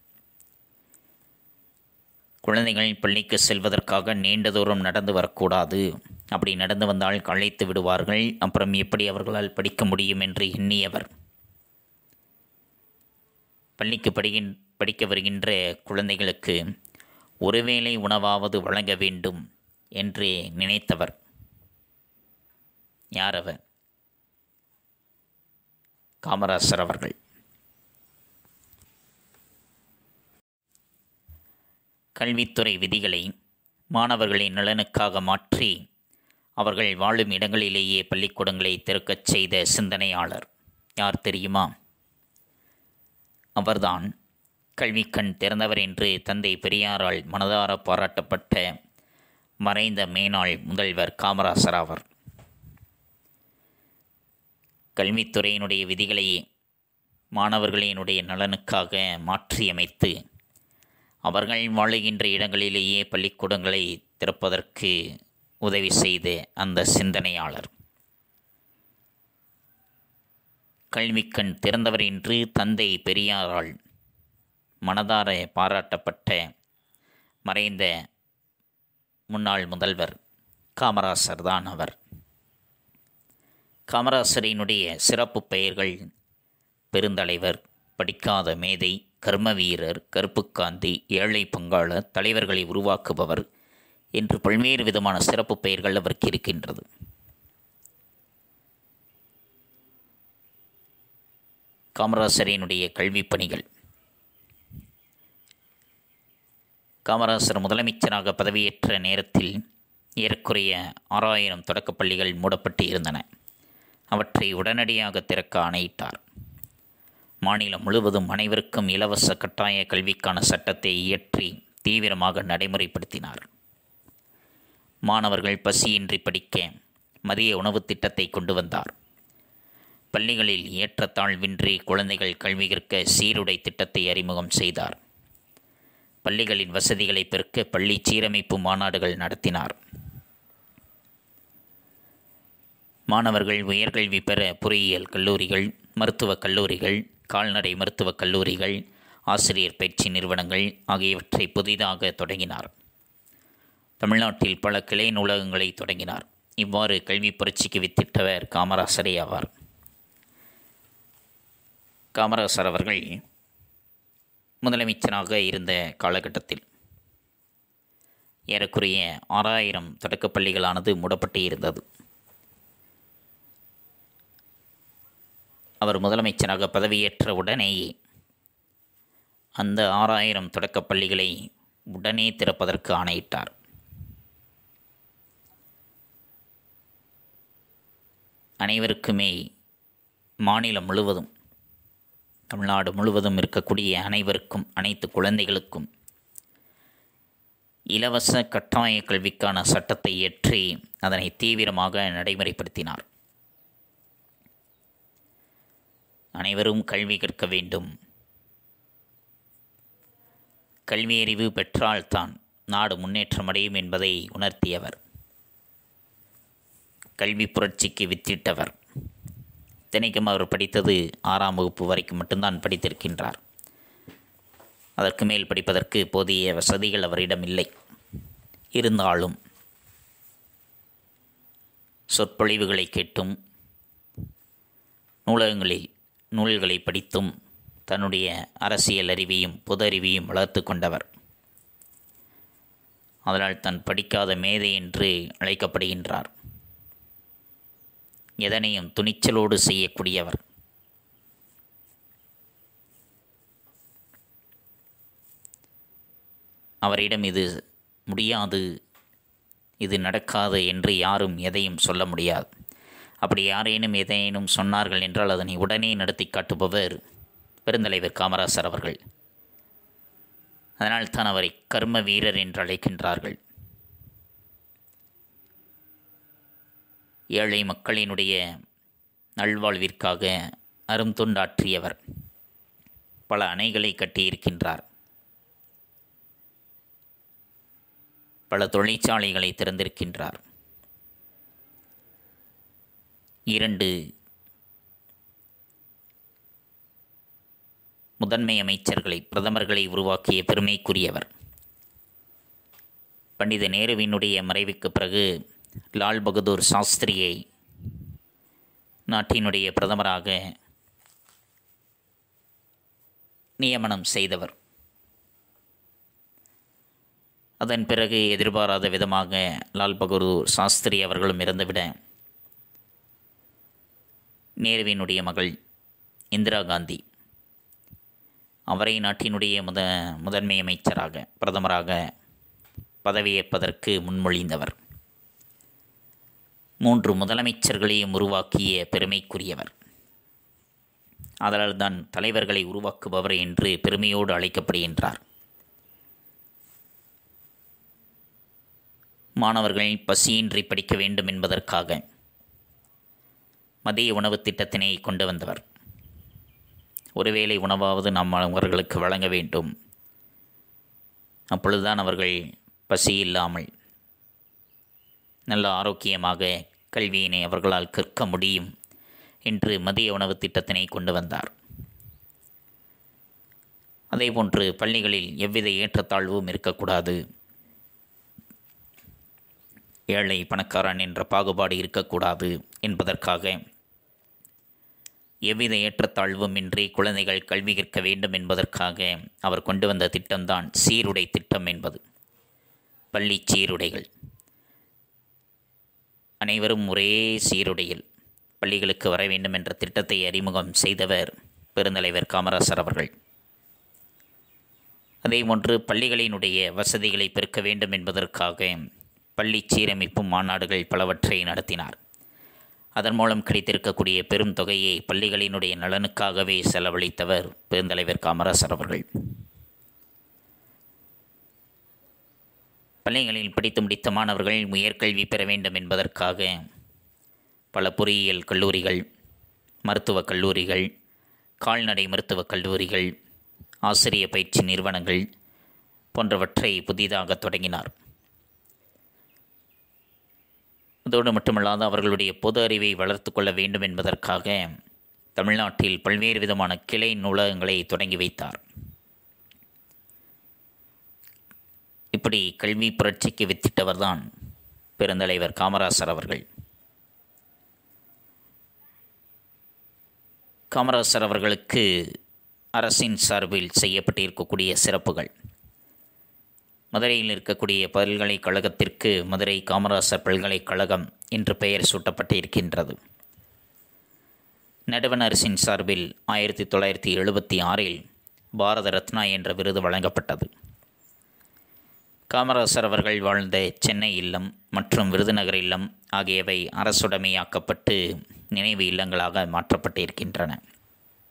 குழந்தைகள் பள்ளிக்கு செல்வதற்காக நீண்ட தூரம் நடந்து வரக்கூடாது அப்படி நடந்து வந்தால் களைத்து விடுவார்கள் அப்புறம் எப்படி அவர்களால் படிக்க முடியும் என்று எண்ணியவர் பள்ளிக்கு படிகின் படிக்க வருகின்ற குழந்தைகளுக்கு ஒருவேளை உணவாவது வழங்க வேண்டும் என்று நினைத்தவர் யார் அவர் காமராசர் அவர்கள் கல்வித்துறை விதிகளை மாணவர்களின் நலனுக்காக மாற்றி அவர்கள் வாழும் இடங்களிலேயே பள்ளிக்கூடங்களை திறக்கச் செய்த சிந்தனையாளர் யார் தெரியுமா அவர்தான் கல்விக்கண் திறந்தவர் என்று தந்தை பெரியாரால் மனதார பாராட்டப்பட்ட மறைந்த மேனாள் முதல்வர் காமராசர் ஆவர் கல்வித்துறையினுடைய விதிகளை மாணவர்களினுடைய நலனுக்காக மாற்றியமைத்து அவர்கள் வாழுகின்ற இடங்களிலேயே பள்ளிக்கூடங்களை திறப்பதற்கு உதவி செய்த அந்த சிந்தனையாளர் கல்விக்கண் திறந்தவர் என்று தந்தை பெரியாரால் மனதார பாராட்டப்பட்ட மறைந்த முன்னாள் முதல்வர் காமராசர் தான் அவர் காமராசரினுடைய சிறப்பு பெயர்கள் பெருந்தலைவர் படிக்காத மேதை கர்ம வீரர் கருப்புக்காந்தி ஏழை பங்காளர் தலைவர்களை உருவாக்குபவர் என்று பல்வேறு விதமான சிறப்பு பெயர்கள் அவருக்கு இருக்கின்றது காமராசரினுடைய கல்விப் பணிகள் காமராசர் முதலமைச்சராக பதவியேற்ற நேரத்தில் ஏறக்குறைய ஆறாயிரம் தொடக்கப் பள்ளிகள் மூடப்பட்டு இருந்தன அவற்றை உடனடியாக திறக்க ஆணையிட்டார் மாநிலம் முழுவதும் அனைவருக்கும் இலவச கட்டாய கல்விக்கான சட்டத்தை இயற்றி தீவிரமாக நடைமுறைப்படுத்தினார் மாணவர்கள் பசியின்றி படிக்க மதிய உணவுத் திட்டத்தை கொண்டு வந்தார் பள்ளிகளில் ஏற்றத்தாழ்வின்றி குழந்தைகள் கல்வி கற்க சீருடை திட்டத்தை அறிமுகம் செய்தார் பள்ளிகளின் வசதிகளை பெருக்க பள்ளி சீரமைப்பு மாநாடுகள் நடத்தினார் மாணவர்கள் உயர்கல்வி பெற பொறியியல் கல்லூரிகள் மருத்துவக் கல்லூரிகள் கால்நடை மருத்துவக் கல்லூரிகள் ஆசிரியர் பயிற்சி நிறுவனங்கள் ஆகியவற்றை புதிதாக தொடங்கினார் தமிழ்நாட்டில் பல கிளை நூலகங்களை தொடங்கினார் இவ்வாறு கல்வி புரட்சிக்கு வித்திட்டவர் காமராசரே ஆவார் காமராசர் அவர்கள் முதலமைச்சராக இருந்த காலகட்டத்தில் ஏறக்குறைய ஆறாயிரம் தொடக்கப் பள்ளிகளானது மூடப்பட்டு இருந்தது அவர் முதலமைச்சராக பதவியேற்ற உடனேயே அந்த ஆறாயிரம் தொடக்கப் பள்ளிகளை உடனே திறப்பதற்கு ஆணையிட்டார் அனைவருக்குமே மாநிலம் முழுவதும் தமிழ்நாடு முழுவதும் இருக்கக்கூடிய அனைவருக்கும் அனைத்து குழந்தைகளுக்கும் இலவச கட்டாய கல்விக்கான சட்டத்தை இயற்றி அதனை தீவிரமாக நடைமுறைப்படுத்தினார் அனைவரும் கல்வி கற்க வேண்டும் கல்வியறிவு பெற்றால்தான் நாடு முன்னேற்றமடையும் என்பதை உணர்த்தியவர் கல்வி புரட்சிக்கு வித்திட்டவர் இத்தனைக்கும் அவர் படித்தது ஆறாம் வகுப்பு வரைக்கும் மட்டும்தான் படித்திருக்கின்றார் அதற்கு மேல் படிப்பதற்கு போதிய வசதிகள் அவரிடம் இல்லை இருந்தாலும் சொற்பொழிவுகளை கேட்டும் நூலகங்களில் நூல்களை படித்தும் தன்னுடைய அரசியல் அறிவையும் பொது அறிவையும் வளர்த்து கொண்டவர் அதனால் தன் படிக்காத மேதை என்று அழைக்கப்படுகின்றார் எதனையும் துணிச்சலோடு செய்யக்கூடியவர் அவரிடம் இது முடியாது இது நடக்காது என்று யாரும் எதையும் சொல்ல முடியாது அப்படி யாரேனும் எதையேனும் சொன்னார்கள் என்றால் அதனை உடனே நடத்தி காட்டுபவர் பெருந்தலைவர் காமராசர் அவர்கள் அதனால் தான் அவரை கர்ம வீரர் என்று அழைக்கின்றார்கள் ஏழை மக்களினுடைய நல்வாழ்விற்காக அரும் தொண்டாற்றியவர் பல அணைகளை கட்டியிருக்கின்றார் பல தொழிற்சாலைகளை திறந்திருக்கின்றார் இரண்டு முதன்மை அமைச்சர்களை பிரதமர்களை உருவாக்கிய பெருமைக்குரியவர் பண்டித நேருவினுடைய மறைவுக்கு பிறகு லால் பகதூர் சாஸ்திரியை நாட்டினுடைய பிரதமராக நியமனம் செய்தவர் அதன் பிறகு எதிர்பாராத விதமாக லால் பகதூர் சாஸ்திரி அவர்களும் இறந்துவிட நேருவினுடைய மகள் இந்திரா காந்தி அவரை நாட்டினுடைய முத முதன்மை அமைச்சராக பிரதமராக பதவியேற்பதற்கு முன்மொழிந்தவர் மூன்று முதலமைச்சர்களையும் உருவாக்கிய பெருமைக்குரியவர் அதனால் தான் தலைவர்களை உருவாக்குபவர் என்று பெருமையோடு அழைக்கப்படுகின்றார் மாணவர்கள் பசியின்றி படிக்க வேண்டும் என்பதற்காக மதிய உணவு திட்டத்தினை கொண்டு வந்தவர் ஒருவேளை உணவாவது நாம் அவர்களுக்கு வழங்க வேண்டும் அப்பொழுதுதான் அவர்கள் பசி இல்லாமல் நல்ல ஆரோக்கியமாக கல்வியினை அவர்களால் கற்க முடியும் என்று மதிய உணவு திட்டத்தினை கொண்டு வந்தார் அதேபோன்று பள்ளிகளில் எவ்வித ஏற்றத்தாழ்வும் இருக்கக்கூடாது ஏழை பணக்காரன் என்ற பாகுபாடு இருக்கக்கூடாது என்பதற்காக எவ்வித ஏற்றத்தாழ்வும் இன்றி குழந்தைகள் கல்வி கற்க வேண்டும் என்பதற்காக அவர் கொண்டு வந்த திட்டம்தான் சீருடை திட்டம் என்பது பள்ளி சீருடைகள் அனைவரும் ஒரே சீருடையில் பள்ளிகளுக்கு வர வேண்டும் என்ற திட்டத்தை அறிமுகம் செய்தவர் பெருந்தலைவர் காமராசர் அவர்கள் அதேபோன்று பள்ளிகளினுடைய வசதிகளை பெருக்க வேண்டும் என்பதற்காக பள்ளி சீரமைப்பு மாநாடுகள் பலவற்றை நடத்தினார் அதன் மூலம் கிடைத்திருக்கக்கூடிய பெரும் தொகையை பள்ளிகளினுடைய நலனுக்காகவே செலவழித்தவர் பெருந்தலைவர் காமராசர் அவர்கள் பள்ளிகளில் படித்து முடித்த மாணவர்கள் உயர்கல்வி பெற வேண்டும் என்பதற்காக பல பொறியியல் கல்லூரிகள் மருத்துவக் கல்லூரிகள் கால்நடை மருத்துவக் கல்லூரிகள் ஆசிரிய பயிற்சி நிறுவனங்கள் போன்றவற்றை புதிதாக தொடங்கினார் அதோடு மட்டுமல்லாது அவர்களுடைய பொது அறிவை வளர்த்து கொள்ள வேண்டும் என்பதற்காக தமிழ்நாட்டில் பல்வேறு விதமான கிளை நூலகங்களை தொடங்கி வைத்தார் இப்படி கல்வி புரட்சிக்கு வித்திட்டவர்தான் பெருந்தலைவர் காமராசர் அவர்கள் காமராசர் அவர்களுக்கு அரசின் சார்பில் செய்யப்பட்டிருக்கக்கூடிய சிறப்புகள் மதுரையில் இருக்கக்கூடிய பல்கலைக்கழகத்திற்கு மதுரை காமராசர் பல்கலைக்கழகம் என்று பெயர் சூட்டப்பட்டிருக்கின்றது நடுவண் அரசின் சார்பில் ஆயிரத்தி தொள்ளாயிரத்தி எழுபத்தி ஆறில் பாரத ரத்னா என்ற விருது வழங்கப்பட்டது காமராசர் அவர்கள் வாழ்ந்த சென்னை இல்லம் மற்றும் விருதுநகர் இல்லம் ஆகியவை அரசுடைமையாக்கப்பட்டு நினைவு இல்லங்களாக மாற்றப்பட்டிருக்கின்றன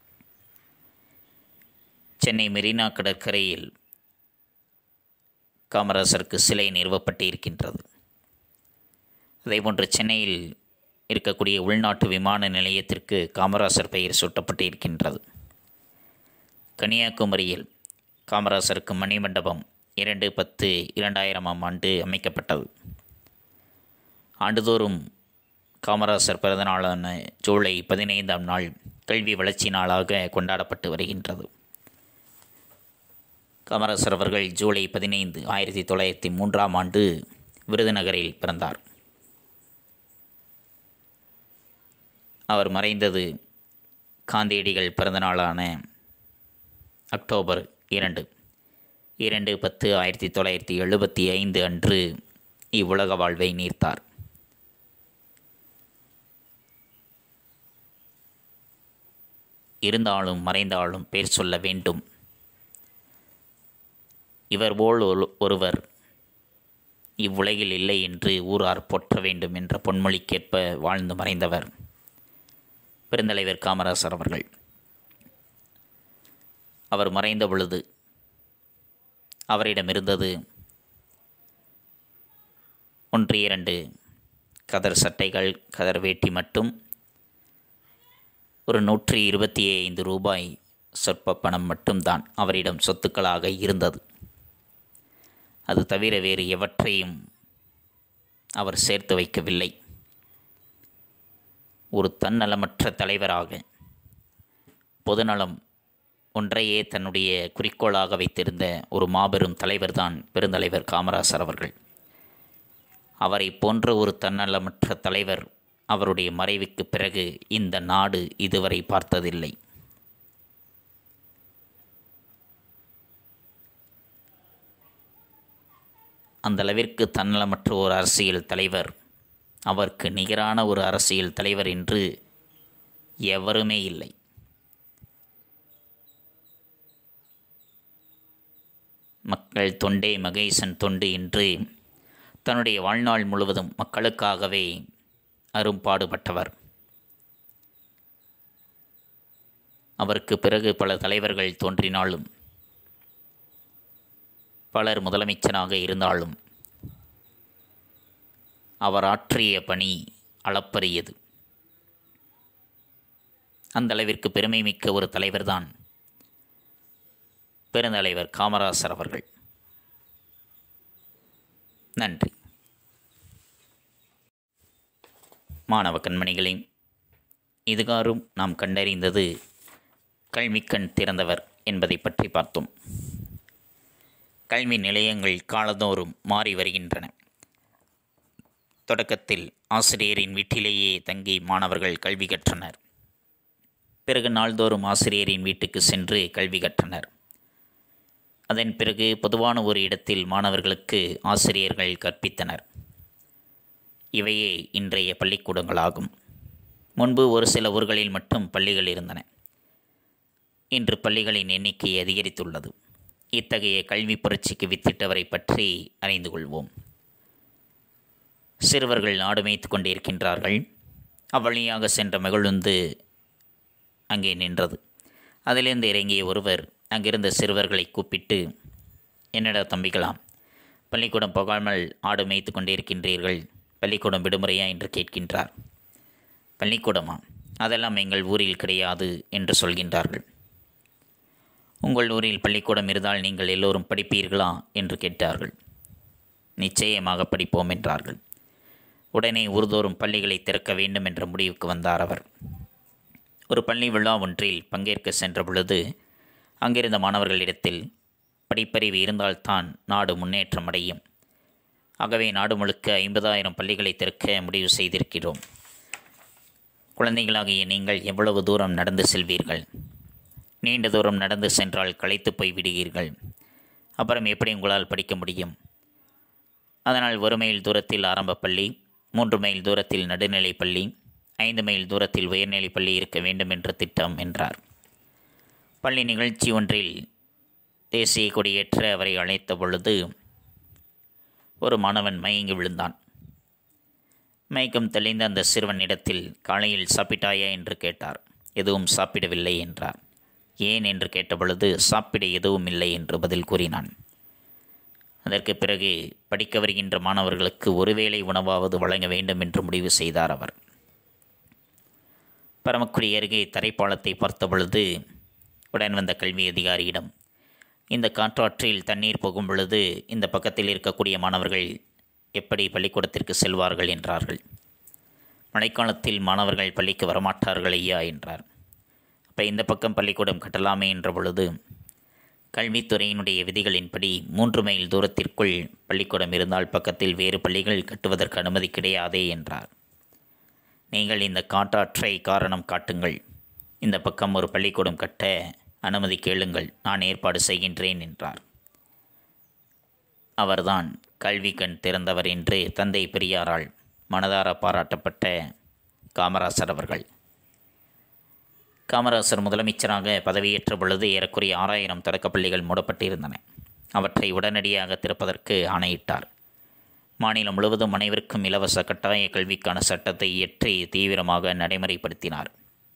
சென்னை மெரினா கடற்கரையில் காமராசருக்கு சிலை நிறுவப்பட்டு இருக்கின்றது அதேபோன்று சென்னையில் இருக்கக்கூடிய உள்நாட்டு விமான நிலையத்திற்கு காமராசர் பெயர் சூட்டப்பட்டு இருக்கின்றது கன்னியாகுமரியில் காமராசருக்கு மணிமண்டபம் இரண்டு பத்து இரண்டாயிரமாம் ஆண்டு அமைக்கப்பட்டது ஆண்டுதோறும் காமராசர் பிறந்தநாளான ஜூலை பதினைந்தாம் நாள் கல்வி வளர்ச்சி நாளாக கொண்டாடப்பட்டு வருகின்றது காமராசர் அவர்கள் ஜூலை பதினைந்து ஆயிரத்தி தொள்ளாயிரத்தி மூன்றாம் ஆண்டு விருதுநகரில் பிறந்தார் அவர் மறைந்தது காந்தியடிகள் பிறந்தநாளான அக்டோபர் இரண்டு இரண்டு பத்து ஆயிரத்தி தொள்ளாயிரத்தி எழுபத்தி ஐந்து அன்று இவ்வுலக வாழ்வை நீர்த்தார் இருந்தாலும் மறைந்தாலும் பேர் சொல்ல வேண்டும் இவர் போல் ஒரு ஒருவர் இவ்வுலகில் இல்லை என்று ஊரார் போற்ற வேண்டும் என்ற பொன்மொழிக்கேற்ப வாழ்ந்து மறைந்தவர் பெருந்தலைவர் காமராசர் அவர்கள் அவர் மறைந்த பொழுது அவரிடம் இருந்தது ஒன்று இரண்டு கதர் சட்டைகள் கதர் வேட்டி மட்டும் ஒரு நூற்றி இருபத்தி ஐந்து ரூபாய் சொற்ப பணம் மட்டும்தான் அவரிடம் சொத்துக்களாக இருந்தது அது தவிர வேறு எவற்றையும் அவர் சேர்த்து வைக்கவில்லை ஒரு தன்னலமற்ற தலைவராக பொதுநலம் ஒன்றையே தன்னுடைய குறிக்கோளாக வைத்திருந்த ஒரு மாபெரும் தலைவர்தான் பெருந்தலைவர் காமராசர் அவர்கள் அவரை போன்ற ஒரு தன்னலமற்ற தலைவர் அவருடைய மறைவுக்கு பிறகு இந்த நாடு இதுவரை பார்த்ததில்லை அந்த அளவிற்கு தன்னலமற்ற ஒரு அரசியல் தலைவர் அவருக்கு நிகரான ஒரு அரசியல் தலைவர் என்று எவருமே இல்லை மக்கள் தொண்டே மகேசன் தொண்டு என்று தன்னுடைய வாழ்நாள் முழுவதும் மக்களுக்காகவே அரும்பாடுபட்டவர் அவருக்கு பிறகு பல தலைவர்கள் தோன்றினாலும் பலர் முதலமைச்சராக இருந்தாலும் அவர் ஆற்றிய பணி அளப்பரியது அந்த அளவிற்கு பெருமை மிக்க ஒரு தலைவர்தான் பெருந்தலைவர் காமராசர் அவர்கள் நன்றி மாணவ கண்மணிகளே இதுகாரும் நாம் கண்டறிந்தது கல்விக்கண் திறந்தவர் என்பதை பற்றி பார்த்தோம் கல்வி நிலையங்கள் காலந்தோறும் மாறி வருகின்றன தொடக்கத்தில் ஆசிரியரின் வீட்டிலேயே தங்கி மாணவர்கள் கல்வி கற்றனர் பிறகு நாள்தோறும் ஆசிரியரின் வீட்டுக்கு சென்று கல்வி கற்றனர் அதன் பிறகு பொதுவான ஒரு இடத்தில் மாணவர்களுக்கு ஆசிரியர்கள் கற்பித்தனர் இவையே இன்றைய பள்ளிக்கூடங்களாகும் முன்பு ஒரு சில ஊர்களில் மட்டும் பள்ளிகள் இருந்தன இன்று பள்ளிகளின் எண்ணிக்கை அதிகரித்துள்ளது இத்தகைய கல்வி புரட்சிக்கு வித்திட்டவரை பற்றி அறிந்து கொள்வோம் சிறுவர்கள் நாடு மேய்த்து கொண்டிருக்கின்றார்கள் அவ்வழியாக சென்ற மகிழுந்து அங்கே நின்றது அதிலிருந்து இறங்கிய ஒருவர் அங்கிருந்த சிறுவர்களை கூப்பிட்டு என்னடா தம்பிகளாம் பள்ளிக்கூடம் போகாமல் ஆடு மேய்த்து கொண்டிருக்கின்றீர்கள் பள்ளிக்கூடம் விடுமுறையா என்று கேட்கின்றார் பள்ளிக்கூடமா அதெல்லாம் எங்கள் ஊரில் கிடையாது என்று சொல்கின்றார்கள் உங்கள் ஊரில் பள்ளிக்கூடம் இருந்தால் நீங்கள் எல்லோரும் படிப்பீர்களா என்று கேட்டார்கள் நிச்சயமாக படிப்போம் என்றார்கள் உடனே ஊர்தோறும் பள்ளிகளை திறக்க வேண்டும் என்ற முடிவுக்கு வந்தார் அவர் ஒரு பள்ளி விழா ஒன்றில் பங்கேற்க சென்ற பொழுது அங்கிருந்த மாணவர்களிடத்தில் படிப்பறிவு இருந்தால்தான் நாடு முன்னேற்றம் அடையும் ஆகவே நாடு முழுக்க ஐம்பதாயிரம் பள்ளிகளை திறக்க முடிவு செய்திருக்கிறோம் குழந்தைகளாகிய நீங்கள் எவ்வளவு தூரம் நடந்து செல்வீர்கள் நீண்ட தூரம் நடந்து சென்றால் களைத்து போய் விடுவீர்கள் அப்புறம் எப்படி உங்களால் படிக்க முடியும் அதனால் ஒரு மைல் தூரத்தில் ஆரம்ப பள்ளி மூன்று மைல் தூரத்தில் நடுநிலைப் பள்ளி ஐந்து மைல் தூரத்தில் உயர்நிலைப் பள்ளி இருக்க வேண்டும் என்ற திட்டம் என்றார் பள்ளி நிகழ்ச்சி ஒன்றில் தேசிய கொடியேற்ற அவரை அழைத்த பொழுது ஒரு மாணவன் மயங்கி விழுந்தான் மயக்கம் தெளிந்த அந்த சிறுவனிடத்தில் காலையில் சாப்பிட்டாயா என்று கேட்டார் எதுவும் சாப்பிடவில்லை என்றார் ஏன் என்று கேட்டபொழுது சாப்பிட எதுவும் இல்லை என்று பதில் கூறினான் அதற்கு பிறகு படிக்க வருகின்ற மாணவர்களுக்கு ஒருவேளை உணவாவது வழங்க வேண்டும் என்று முடிவு செய்தார் அவர் பரமக்குடி அருகே தரைப்பாலத்தை பார்த்த பொழுது உடன் வந்த கல்வி அதிகாரியிடம் இந்த காற்றாற்றில் தண்ணீர் போகும் பொழுது இந்த பக்கத்தில் இருக்கக்கூடிய மாணவர்கள் எப்படி பள்ளிக்கூடத்திற்கு செல்வார்கள் என்றார்கள் மழைக்காலத்தில் மாணவர்கள் பள்ளிக்கு வரமாட்டார்கள் ஐயா என்றார் அப்போ இந்த பக்கம் பள்ளிக்கூடம் கட்டலாமே என்ற பொழுது கல்வித்துறையினுடைய விதிகளின்படி மூன்று மைல் தூரத்திற்குள் பள்ளிக்கூடம் இருந்தால் பக்கத்தில் வேறு பள்ளிகள் கட்டுவதற்கு அனுமதி கிடையாதே என்றார் நீங்கள் இந்த காட்டாற்றை காரணம் காட்டுங்கள் இந்த பக்கம் ஒரு பள்ளிக்கூடம் கட்ட அனுமதி கேளுங்கள் நான் ஏற்பாடு செய்கின்றேன் என்றார் அவர்தான் கல்வி கண் திறந்தவர் என்று தந்தை பெரியாரால் மனதார பாராட்டப்பட்ட காமராசர் அவர்கள் காமராசர் முதலமைச்சராக பதவியேற்ற பொழுது ஏறக்குறைய ஆறாயிரம் தொடக்கப்பள்ளிகள் மூடப்பட்டிருந்தன அவற்றை உடனடியாக திறப்பதற்கு ஆணையிட்டார் மாநிலம் முழுவதும் அனைவருக்கும் இலவச கட்டாய கல்விக்கான சட்டத்தை இயற்றி தீவிரமாக நடைமுறைப்படுத்தினார்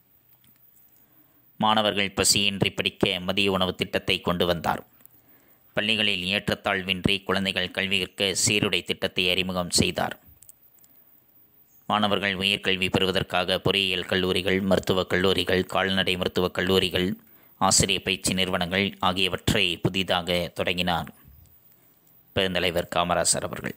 மாணவர்கள் பசியின்றி படிக்க மதிய உணவு திட்டத்தை கொண்டு வந்தார் பள்ளிகளில் ஏற்றத்தாழ்வின்றி குழந்தைகள் கல்வி கற்க சீருடை திட்டத்தை அறிமுகம் செய்தார் மாணவர்கள் உயர்கல்வி பெறுவதற்காக பொறியியல் கல்லூரிகள் மருத்துவக் கல்லூரிகள் கால்நடை மருத்துவக் கல்லூரிகள் ஆசிரியர் பயிற்சி நிறுவனங்கள் ஆகியவற்றை புதிதாக தொடங்கினார் பெருந்தலைவர் காமராசர் அவர்கள்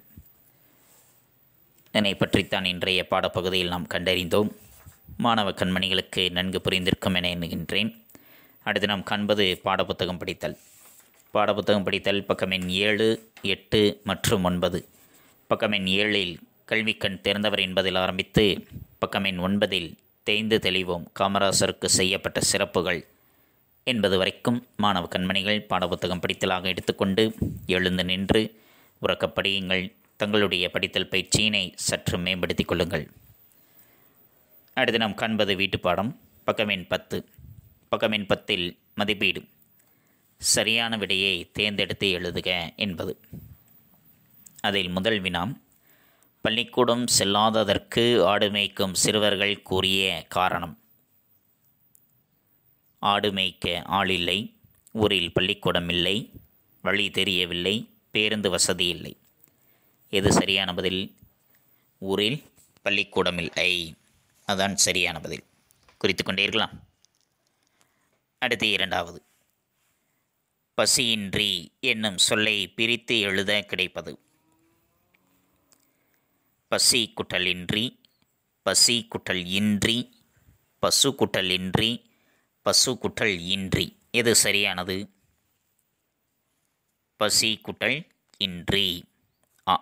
இதனை பற்றித்தான் இன்றைய பாடப்பகுதியில் நாம் கண்டறிந்தோம் மாணவ கண்மணிகளுக்கு நன்கு புரிந்திருக்கும் என எண்ணுகின்றேன் அடுத்து நாம் காண்பது பாடப்புத்தகம் படித்தல் பாடப்புத்தகம் படித்தல் பக்கம் எண் ஏழு எட்டு மற்றும் ஒன்பது பக்கம் எண் ஏழில் கல்விக்கண் திறந்தவர் என்பதில் ஆரம்பித்து பக்கம் எண் ஒன்பதில் தேய்ந்து தெளிவோம் காமராசருக்கு செய்யப்பட்ட சிறப்புகள் என்பது வரைக்கும் மாணவ கண்மணிகள் பாடப்புத்தகம் படித்தலாக எடுத்துக்கொண்டு எழுந்து நின்று உறக்கப் படியுங்கள் தங்களுடைய படித்தல் பயிற்சியினை சற்று மேம்படுத்திக் கொள்ளுங்கள் அடுத்து நாம் காண்பது வீட்டுப்பாடம் பக்கம் எண் பத்து பக்கம் எண் பத்தில் மதிப்பீடு சரியான விடையை தேர்ந்தெடுத்து எழுதுக என்பது அதில் முதல் வினாம் பள்ளிக்கூடம் செல்லாததற்கு ஆடு மேய்க்கும் சிறுவர்கள் கூறிய காரணம் ஆடு மேய்க்க ஆளில்லை ஊரில் பள்ளிக்கூடம் இல்லை வழி தெரியவில்லை பேருந்து வசதி இல்லை எது சரியான பதில் ஊரில் பள்ளிக்கூடம் இல்லை அதான் சரியான பதில் குறித்து கொண்டீர்களா அடுத்து இரண்டாவது பசியின்றி என்னும் சொல்லை பிரித்து எழுத கிடைப்பது பசி குட்டல் இன்றி பசி குட்டல் இன்றி பசு குட்டல் இன்றி பசு குட்டல் இன்றி எது சரியானது பசி குட்டல் இன்றி ஆ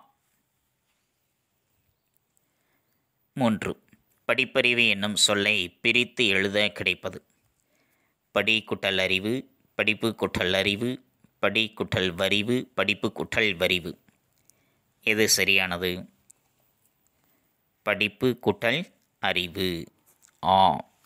மூன்று படிப்பறிவு என்னும் சொல்லை பிரித்து எழுத கிடைப்பது படி குட்டல் அறிவு படிப்பு குட்டல் அறிவு படி குட்டல் வரிவு படிப்பு குட்டல் வரிவு எது சரியானது படிப்பு குட்டல் அறிவு ஆ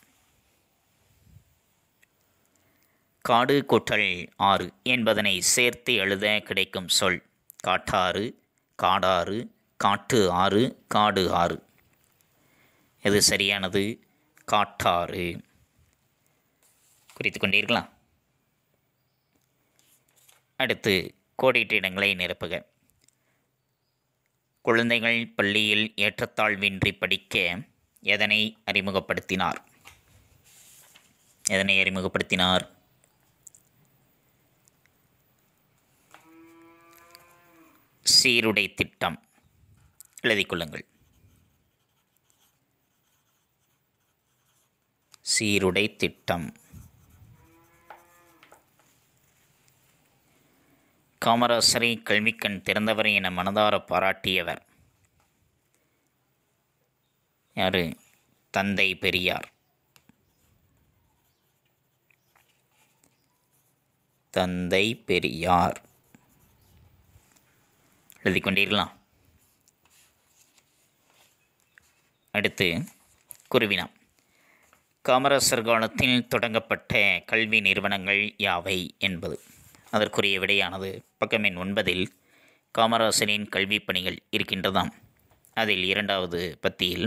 காடு குட்டல் ஆறு என்பதனை சேர்த்து எழுத கிடைக்கும் சொல் காட்டாறு காடாறு காட்டு ஆறு காடு ஆறு எது சரியானது காட்டாறு குறித்து கொண்டீர்களா அடுத்து கோடிட்ட இடங்களை நிரப்புக குழந்தைகள் பள்ளியில் ஏற்றத்தாழ்வின்றி படிக்க எதனை அறிமுகப்படுத்தினார் எதனை அறிமுகப்படுத்தினார் சீருடை திட்டம் எழுதிக் கொள்ளுங்கள் சீருடை திட்டம் காமராசரை கல்விக்கண் திறந்தவர் என மனதார பாராட்டியவர் யாரு தந்தை பெரியார் தந்தை பெரியார் எழுதிக் கொண்டீர்களா அடுத்து குருவினா காமராசர் காலத்தில் தொடங்கப்பட்ட கல்வி நிறுவனங்கள் யாவை என்பது அதற்குரிய விடையானது பக்கம் எண் ஒன்பதில் காமராசரின் கல்விப் பணிகள் இருக்கின்றதாம் அதில் இரண்டாவது பத்தியில்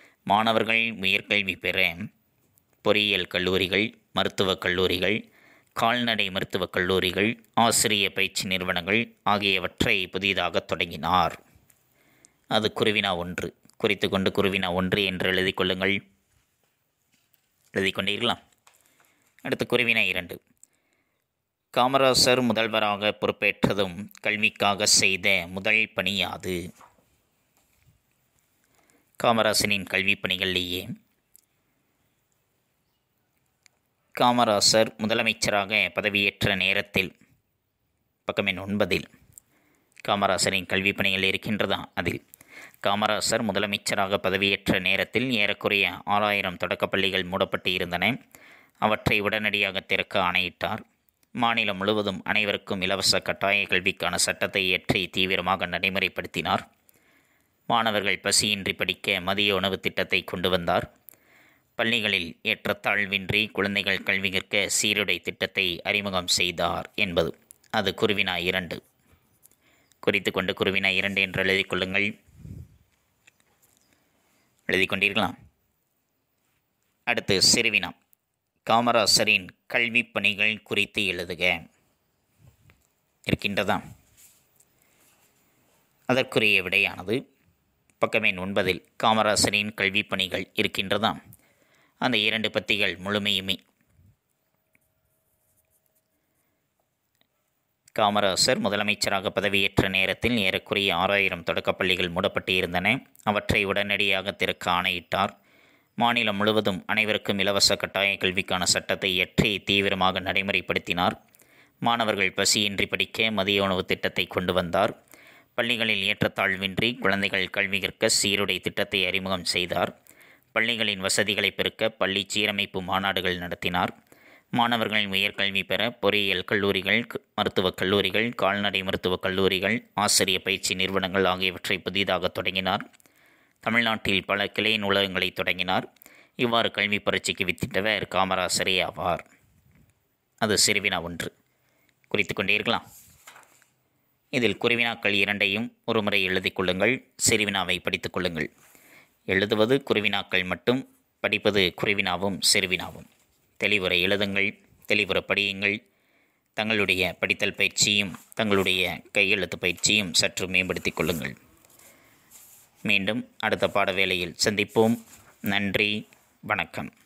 மாணவர்கள் உயர்கல்வி பெற பொறியியல் கல்லூரிகள் மருத்துவக் கல்லூரிகள் கால்நடை மருத்துவக் கல்லூரிகள் ஆசிரிய பயிற்சி நிறுவனங்கள் ஆகியவற்றை புதிதாக தொடங்கினார் அது குருவினா ஒன்று குறித்து கொண்டு குருவினா ஒன்று என்று எழுதிக் கொள்ளுங்கள் எழுதிக் கொண்டீர்களா அடுத்து குருவினா இரண்டு காமராசர் முதல்வராக பொறுப்பேற்றதும் கல்விக்காக செய்த முதல் பணி யாது காமராசரின் கல்விப் பணிகளிலேயே காமராசர் முதலமைச்சராக பதவியேற்ற நேரத்தில் பக்கம் எண் ஒன்பதில் காமராசரின் கல்விப் பணிகள் இருக்கின்றதா அதில் காமராசர் முதலமைச்சராக பதவியேற்ற நேரத்தில் ஏறக்குறைய ஆறாயிரம் தொடக்கப்பள்ளிகள் மூடப்பட்டு இருந்தன அவற்றை உடனடியாக திறக்க ஆணையிட்டார் மாநிலம் முழுவதும் அனைவருக்கும் இலவச கட்டாய கல்விக்கான சட்டத்தை இயற்றி தீவிரமாக நடைமுறைப்படுத்தினார் மாணவர்கள் பசியின்றி படிக்க மதிய உணவு திட்டத்தை கொண்டு வந்தார் பள்ளிகளில் ஏற்றத்தாழ்வின்றி குழந்தைகள் கல்வி கற்க சீருடை திட்டத்தை அறிமுகம் செய்தார் என்பது அது குருவினா இரண்டு குறித்து கொண்டு குருவினா இரண்டு என்று எழுதிக் கொள்ளுங்கள் எழுதி கொண்டீர்களா அடுத்து சிறுவினா காமராசரின் கல்விப் பணிகள் குறித்து எழுதுக இருக்கின்றதா அதற்குரிய விடையானது பக்கமேன் ஒன்பதில் காமராசரின் கல்விப் பணிகள் இருக்கின்றதா அந்த இரண்டு பத்திகள் முழுமையுமே காமராசர் முதலமைச்சராக பதவியேற்ற நேரத்தில் ஏறக்குறைய ஆறாயிரம் தொடக்கப்பள்ளிகள் மூடப்பட்டு இருந்தன அவற்றை உடனடியாக திறக்க ஆணையிட்டார் மாநிலம் முழுவதும் அனைவருக்கும் இலவச கட்டாய கல்விக்கான சட்டத்தை இயற்றி தீவிரமாக நடைமுறைப்படுத்தினார் மாணவர்கள் பசியின்றி படிக்க மதிய உணவு திட்டத்தை கொண்டு வந்தார் பள்ளிகளில் ஏற்றத்தாழ்வின்றி குழந்தைகள் கல்வி கற்க சீருடை திட்டத்தை அறிமுகம் செய்தார் பள்ளிகளின் வசதிகளை பெருக்க பள்ளி சீரமைப்பு மாநாடுகள் நடத்தினார் மாணவர்கள் உயர்கல்வி பெற பொறியியல் கல்லூரிகள் மருத்துவக் கல்லூரிகள் கால்நடை மருத்துவக் கல்லூரிகள் ஆசிரிய பயிற்சி நிறுவனங்கள் ஆகியவற்றை புதிதாக தொடங்கினார் தமிழ்நாட்டில் பல கிளை நூலகங்களை தொடங்கினார் இவ்வாறு கல்வி புரட்சிக்கு வித்திட்டவர் காமராசரே ஆவார் அது சிறுவினா ஒன்று குறித்து கொண்டீர்களா இதில் குருவினாக்கள் இரண்டையும் ஒருமுறை எழுதிக் கொள்ளுங்கள் சிறுவினாவை படித்துக் கொள்ளுங்கள் எழுதுவது குருவினாக்கள் மட்டும் படிப்பது குருவினாவும் சிறுவினாவும் தெளிவுரை எழுதுங்கள் தெளிவுற படியுங்கள் தங்களுடைய படித்தல் பயிற்சியும் தங்களுடைய கையெழுத்து பயிற்சியும் சற்று மேம்படுத்திக் கொள்ளுங்கள் மீண்டும் அடுத்த பாட வேளையில் சந்திப்போம் நன்றி வணக்கம்